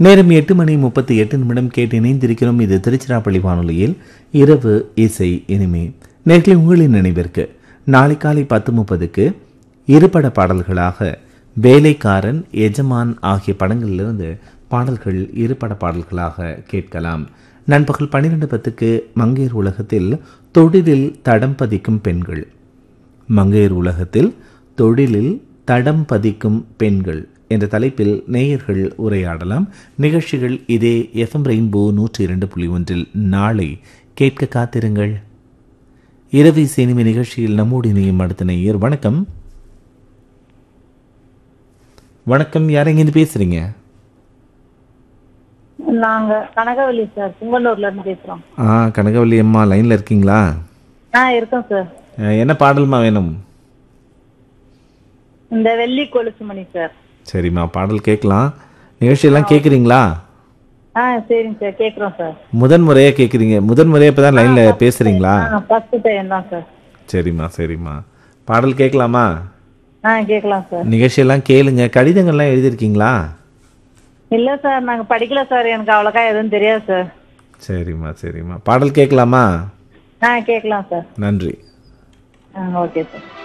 நேரம் எட்டு மணி முப்பத்தி எட்டு நிமிடம் கேட்டு இணைந்திருக்கிறோம் இது திருச்சிராப்பள்ளி வானொலியில் இரவு இசை இனிமே நேர்களை உங்களின் நினைவிற்கு நாளை காலை பத்து முப்பதுக்கு இருபட பாடல்களாக வேலைக்காரன் எஜமான் ஆகிய படங்களிலிருந்து பாடல்கள் இருபட பாடல்களாக கேட்கலாம் நண்பகல் பன்னிரெண்டு பத்துக்கு மங்கையர் உலகத்தில் தொழிலில் தடம் பதிக்கும் பெண்கள் மங்கையர் உலகத்தில் தொழிலில் தடம் பதிக்கும் பெண்கள் என்ற தலைப்பில் நேயர்கள் உரையாடலாம் நிகழ்ச்சிகள் இதே எஃப்எம் ரெயின்போ நூற்றி இரண்டு புள்ளி ஒன்றில் நாளை கேட்க காத்திருங்கள் இரவி சினிமை நிகழ்ச்சியில் நம்மோடு இணையும் அடுத்த நேயர் வணக்கம் வணக்கம் யாரெங்கிருந்து பேசுறீங்க நாங்க கனகவல்லி சார் புங்கனூர்ல இருந்து பேசுறோம் ஆ கனகவல்லி அம்மா லைனில் இருக்கீங்களா ஆ இருக்கோம் சார் அஹ், என்ன பாடல்மா வேணும் இந்த வெள்ளி கொலுசு மணி சார் சரிம்மா பாடல் கேட்கலாம் நிகழ்ச்சியெல்லாம் கேட்குறீங்களா ஆ சரிங்க சார் கேக்குறோம் சார் முதன் முறையாக கேட்குறீங்க முதன் முறையாக இப்போ தான் லைனில் பேசுகிறீங்களா ஆ ஃபர்ஸ்ட் டைம் தான் சார் சரிம்மா சரிம்மா பாடல் கேட்கலாமா ஆ கேட்கலாம் சார் நிகழ்ச்சியெல்லாம் கேளுங்க கடிதங்கள்லாம் எழுதியிருக்கீங்களா இல்ல சார் நாங்க படிக்கல சார் எனக்கு அவ்வளோக்கா எதுவும் தெரியாது சார் சரிம்மா சரிம்மா பாடல் கேட்கலாமா ஆ கேட்கலாம் சார் நன்றி ஆ ஓகே சார்